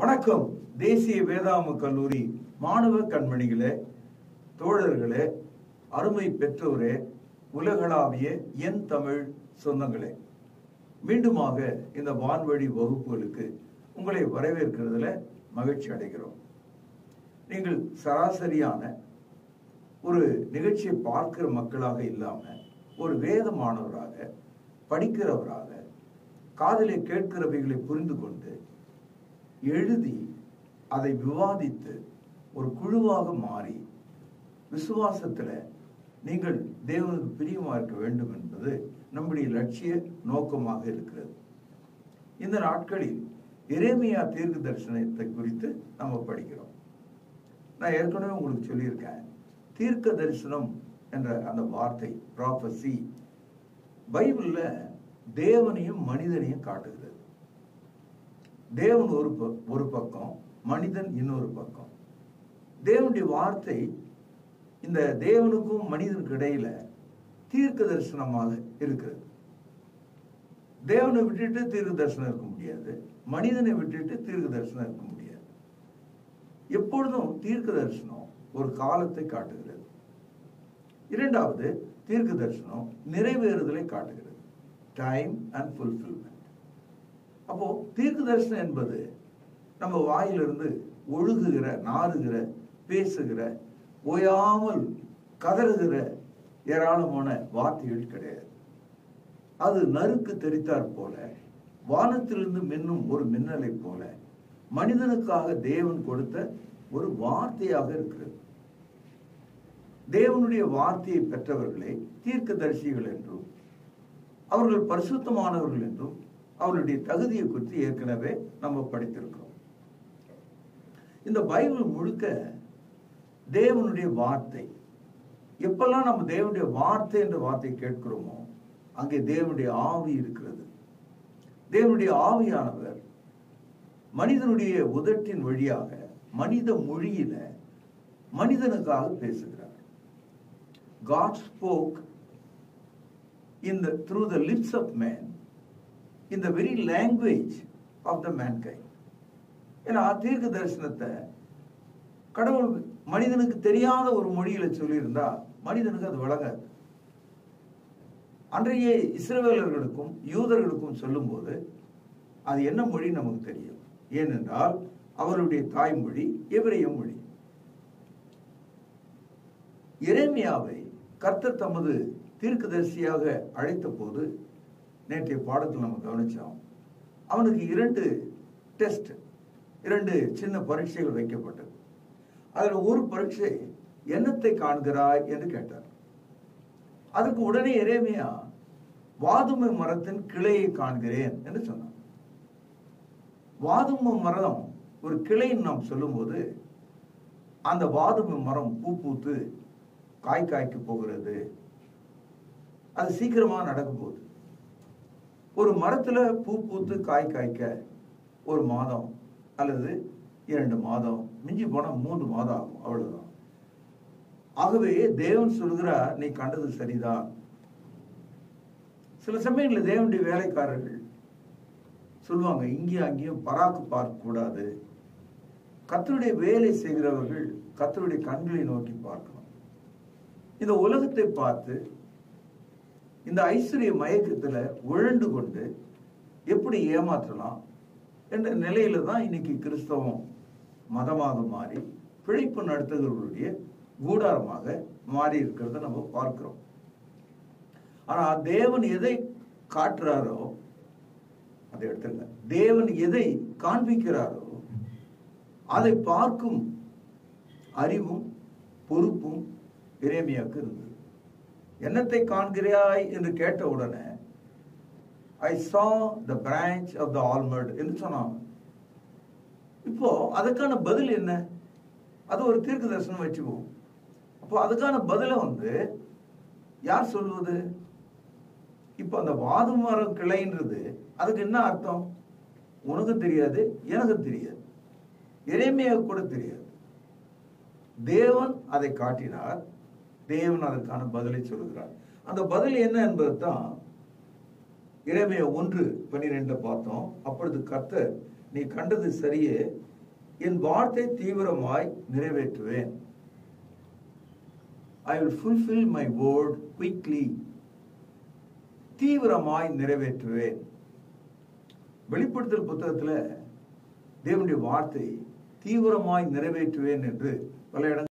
வணக்கம் தேசிய வேதாம கல்லூரி மாணவ கண்மணிகளே தோழர்களே அருமை பெற்றோரே உலகளாவிய என் தமிழ் சொந்தங்களே மீண்டுமாக இந்த வான்வழி வகுப்புகளுக்கு உங்களை வரவேற்கிறதுல மகிழ்ச்சி அடைகிறோம் நீங்கள் சராசரியான ஒரு நிகழ்ச்சியை பார்க்கிற மக்களாக இல்லாம ஒரு வேத மாணவராக படிக்கிறவராக காதிலே கேட்கிறவைகளை புரிந்து கொண்டு எழுதி அதை விவாதித்து ஒரு குழுவாக மாறி விசுவாசத்துல நீங்கள் தேவனுக்கு பிரியமா இருக்க வேண்டும் என்பது நம்முடைய லட்சிய நோக்கமாக இருக்கிறது இந்த நாட்களில் எரேமியா தீர்க்க தரிசனத்தை குறித்து நம்ம படிக்கிறோம் நான் ஏற்கனவே உங்களுக்கு சொல்லியிருக்கேன் தீர்க்க தரிசனம் என்ற அந்த வார்த்தை ப்ராஃபசி பைபிள்ல தேவனையும் மனிதனையும் காட்டுகிறது தேவன் ஒரு ப- ஒரு பக்கம் மனிதன் இன்னொரு பக்கம் தேவனுடைய வார்த்தை இந்த தேவனுக்கும் மனிதனுக்கு இடையில தீர்க்க தரிசனமாக இருக்கிறது தேவனை விட்டுட்டு தீர்க்க தரிசனம் இருக்க முடியாது மனிதனை விட்டுட்டு தீர்க்க தரிசனம் இருக்க முடியாது எப்பொழுதும் தீர்க்க தரிசனம் ஒரு காலத்தை காட்டுகிறது இரண்டாவது தீர்க்க தரிசனம் நிறைவேறுதலை காட்டுகிறது டைம் அண்ட் ஃபுல்ஃபில்மெண்ட் அப்போ தீர்க்க தரிசனம் என்பது நம்ம வாயிலிருந்து ஒழுகுகிற நாறுகிற பேசுகிற ஓயாமல் கதறுகிற ஏராளமான வார்த்தைகள் கிடையாது அது நறுக்கு தெரித்தாற் போல வானத்திலிருந்து மின்னும் ஒரு மின்னலை போல மனிதனுக்காக தேவன் கொடுத்த ஒரு வார்த்தையாக இருக்கிறது தேவனுடைய வார்த்தையை பெற்றவர்களை தீர்க்கதரிசிகள் என்றும் அவர்கள் பரிசுத்தமானவர்கள் என்றும் அவர்களுடைய தகுதியை குறித்து ஏற்கனவே நம்ம படித்திருக்கிறோம் இந்த பைபிள் முழுக்க தேவனுடைய வார்த்தை எப்பெல்லாம் நம்ம தேவனுடைய வார்த்தை என்ற வார்த்தை கேட்கிறோமோ அங்கே தேவனுடைய ஆவி இருக்கிறது தேவனுடைய ஆவியானவர் மனிதனுடைய உதட்டின் வழியாக மனித மொழியில மனிதனுக்காக பேசுகிறார் God spoke in the through the lips of man in the very language of the mankind ஏன்னா தீர்க்க தரிசனத்தை கடவுள் மனிதனுக்கு தெரியாத ஒரு மொழியில சொல்லியிருந்தா மனிதனுக்கு அது விளங்காது அன்றைய இஸ்ரவேலர்களுக்கும் யூதர்களுக்கும் சொல்லும்போது அது என்ன மொழி நமக்கு தெரியும் ஏனென்றால் அவருடைய தாய்மொழி எபிரேய மொழி எரேமியாவை கர்த்தர் தமது தீர்க்கதரிசியாக அழைத்த போது நேற்றைய பாடத்தில் நம்ம கவனிச்சோம் அவனுக்கு இரண்டு டெஸ்ட் இரண்டு சின்ன பரீட்சைகள் வைக்கப்பட்டது அதில் ஒரு பரீட்சை என்னத்தை காண்கிறாய் என்று கேட்டார் அதுக்கு உடனே எரேமியா வாதுமை மரத்தின் கிளையை காண்கிறேன் என்று சொன்னான் வாதுமை மரம் ஒரு கிளைன்னு நாம் சொல்லும்போது அந்த வாதுமை மரம் பூ பூத்து காய் காய்க்க போகிறது அது சீக்கிரமா நடக்க போகுது ஒரு மரத்துல பூ பூத்து காய் காய்க்க ஒரு மாதம் அல்லது இரண்டு மாதம் மிஞ்சி போனா மூன்று மாதம் ஆகும் அவ்வளவுதான் ஆகவே தேவன் சொல்கிறார் நீ கண்டது சரிதான் சில சமயங்களில் தேவனுடைய வேலைக்காரர்கள் சொல்லுவாங்க இங்கேயும் அங்கேயும் பராக்கு பார்க்க கூடாது கத்தருடைய வேலை செய்கிறவர்கள் கத்தருடைய கண்களை நோக்கி பார்க்கணும் இந்த உலகத்தை பார்த்து இந்த ஐஸ்வர்ய மயக்கத்துல உழண்டு கொண்டு எப்படி ஏமாற்றலாம் என்ற நிலையில தான் இன்னைக்கு கிறிஸ்தவம் மதமாக மாறி பிழைப்பு நடத்துகிறவர்களுடைய கூடாரமாக மாறி இருக்கிறத நம்ம பார்க்கிறோம் ஆனா தேவன் எதை காட்டுறாரோ அதை எடுத்துங்க தேவன் எதை காண்பிக்கிறாரோ அதை பார்க்கும் அறிவும் பொறுப்பும் எரேமியாவுக்கு இருந்தது என்னத்தை காண்கிறாய் என்று கேட்ட உடனே ஐ saw the branch of the almond என்று சொன்னாங்க இப்போ அதுக்கான பதில் என்ன அது ஒரு தீர்க்க தரிசனம் வச்சுக்குவோம் அப்போ அதுக்கான பதில வந்து யார் சொல்வது இப்போ அந்த வாது மரம் கிளைன்றது அதுக்கு என்ன அர்த்தம் உனக்கும் தெரியாது எனக்கும் தெரியாது எளிமையாக கூட தெரியாது தேவன் அதை காட்டினார் தேவன் அதற்கான பதிலை சொல்கிறார் அந்த பதில் என்ன என்பது தான் இறைமைய ஒன்று பன்னிரெண்டு பார்த்தோம் அப்பொழுது கர்த்தர் நீ கண்டது சரியே என் வார்த்தை தீவிரமாய் நிறைவேற்றுவேன் I will fulfill my word quickly தீவிரமாய் நிறைவேற்றுவேன் வெளிப்படுத்தல் புத்தகத்துல தேவனுடைய வார்த்தை தீவிரமாய் நிறைவேற்றுவேன் என்று பல இடங்கள்